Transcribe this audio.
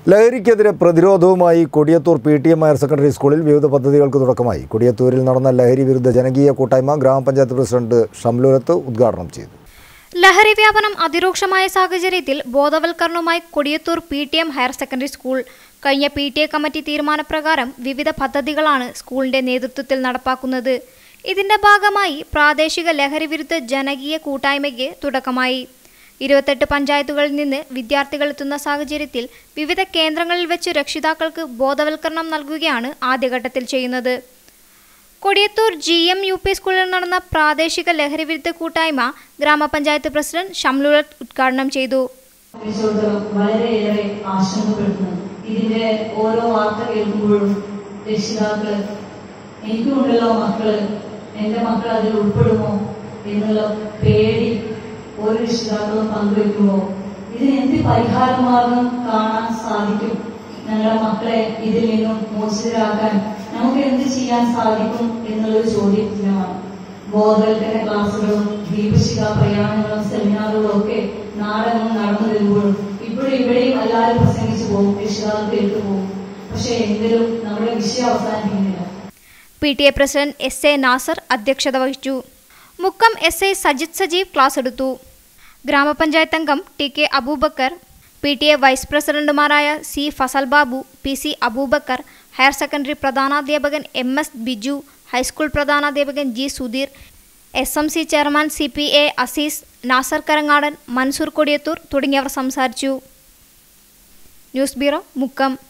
ലഹരിക്കെതിരെ പ്രതിരോധവുമായി Kodiyathur P T M higher secondary സ്കൂളിൽ വിവിധ പദ്ധതികൾക്ക് തുടക്കമായി കൊടിയത്തൂരിൽ നടന്ന ലഹരി വിരുദ്ധ ജനകീയ കൂട്ടായ്മ ഗ്രാമപഞ്ചായത്ത് പ്രസിഡന്റ് ഷംലൂരത്ത് ഉദ്ഘാടനം ചെയ്തു ലഹരി വ്യാപനം അതിരൂക്ഷമായ സാഹചര്യത്തിൽ ബോധവൽക്കരണവുമായി Kodiyathur P T M higher secondary school കഴിഞ്ഞ പി ടി എ കമ്മിറ്റി തീരുമാനപ്രകാരം വിവിധ പദ്ധതികളാണ് സ്കൂളിന്റെ നേതൃത്വത്തിൽ നടപ്പാക്കുന്നത് ഇതിന്റെ ഭാഗമായി പ്രാദേശിക ലഹരി വിരുദ്ധ ജനകീയ കൂട്ടായ്മയ്ക്ക് തുടക്കമായി ഇരുപത്തെട്ട് പഞ്ചായത്തുകളിൽ നിന്ന് വിദ്യാർത്ഥികൾ എത്തുന്ന സാഹചര്യത്തിൽ വിവിധ കേന്ദ്രങ്ങളിൽ വെച്ച് രക്ഷിതാക്കൾക്ക് ബോധവൽക്കരണം നൽകുകയാണ് ആദ്യഘട്ടത്തിൽ ചെയ്യുന്നത് Kodiyathur G M U P സ്കൂളിൽ നടന്ന പ്രാദേശിക ലഹരി വിരുദ്ധ കൂട്ടായ്മ ഗ്രാമപഞ്ചായത്ത് പ്രസിഡന്റ് ഷംലുലത്ത് ഉദ്ഘാടനം ചെയ്തു സംബന്ധിച്ചിടത്തോളം വളരെയേറെ ആശങ്കപ്പെടുന്നു ഇതിന്റെ ഓരോ വാർത്ത കേൾക്കുമ്പോഴും രക്ഷിതാക്കള് എനിക്കുണ്ടല്ലോ മക്കള് എന്റെ മക്കൾ അതിൽ ഉൾപ്പെടുമോ എന്നുള്ള പേടി ഓരോ രക്ഷിതാക്കളും പങ്കുവെക്കുമ്പോൾ ഇതിന് എന്ത് പരിഹാര മാർഗം കാണാൻ സാധിക്കും ഞങ്ങളുടെ മക്കളെ ഇതിൽ നിന്നും മോചിതരാക്കാൻ നമുക്ക് എന്ത് ചെയ്യാൻ സാധിക്കും എന്നുള്ളൊരു ചോദ്യചിഹ്നമാണ് ബോധവൽക്കരണ ക്ലാസ്സുകളും ദീപശിഖ പ്രയാണങ്ങളും സെമിനാറുകളും ഒക്കെ നാടെങ്ങും നടന്നു വരുമ്പോഴും ഇപ്പോഴും ഇവിടെയും എല്ലാവരും പ്രസംഗിച്ചു പോകും രക്ഷിതാക്കൾ കേട്ടു പോകും പക്ഷെ എങ്കിലും നമ്മുടെ വിഷയം അവസാനിക്കുന്നില്ല P T A president S A Nasar അധ്യക്ഷത വഹിച്ചു Mukkam S I Sajith Sajeev class എടുത്തു ഗ്രാമപഞ്ചായത്ത് അംഗം T K Abubacker P T A vice പ്രസിഡന്റുമാരായ C Fazal Babu P C Abubacker higher secondary പ്രധാനാധ്യാപകൻ എം എസ് ബിജു ഹൈസ്കൂൾ പ്രധാനാധ്യാപകൻ G Sudheer S M C chairman C P A Azeez Nasar Karangadan Mansoor Kodiyathur തുടങ്ങിയവർ സംസാരിച്ചു ന്യൂസ് ബ്യൂറോ മുക്കം